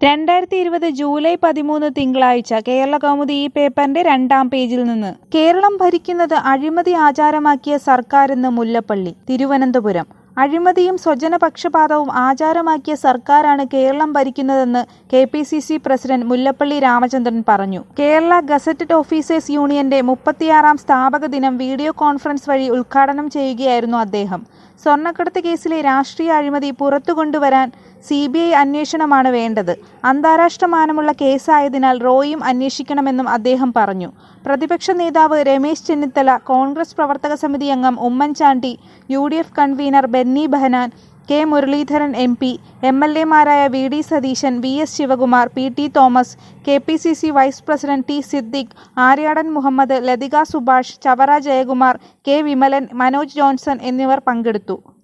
രണ്ടായിരത്തി ഇരുപത് ജൂലൈ പതിമൂന്ന് തിങ്കളാഴ്ച കേരള കൗമുദി ഈ പേപ്പറിന്റെ രണ്ടാം പേജിൽ നിന്ന് കേരളം ഭരിക്കുന്നത് അഴിമതി ആചാരമാക്കിയ സർക്കാരെന്ന് മുല്ലപ്പള്ളി തിരുവനന്തപുരം അഴിമതിയും സ്വജനപക്ഷപാതവും ആചാരമാക്കിയ സർക്കാരാണ് കേരളം ഭരിക്കുന്നതെന്ന് K P C C president Mullappally Ramachandran പറഞ്ഞു കേരള ഗസറ്റഡ് ഓഫീസേഴ്സ് യൂണിയന്റെ മുപ്പത്തിയാറാം സ്ഥാപക ദിനം വീഡിയോ കോൺഫറൻസ് വഴി ഉദ്ഘാടനം ചെയ്യുകയായിരുന്നു അദ്ദേഹം സ്വർണ്ണക്കടത്ത് കേസിലെ രാഷ്ട്രീയ അഴിമതി പുറത്തുകൊണ്ടുവരാൻ സി ബി ഐ അന്വേഷണമാണ് വേണ്ടത് അന്താരാഷ്ട്ര മാനമുള്ള കേസായതിനാൽ റോയും അന്വേഷിക്കണമെന്നും അദ്ദേഹം പറഞ്ഞു പ്രതിപക്ഷ നേതാവ് രമേശ് ചെന്നിത്തല കോൺഗ്രസ് പ്രവർത്തക സമിതി അംഗം Oommen Chandy U D F convener Benny Behanan K Muraleedharan M P M L എമാരായ V D Satheesan V S Sivakumar P T Thomas K P C C vice president T Siddique Aryadan Muhammad Lathika Subhash Chavara Jayakumar K Vimalan Manoj Johnson എന്നിവർ പങ്കെടുത്തു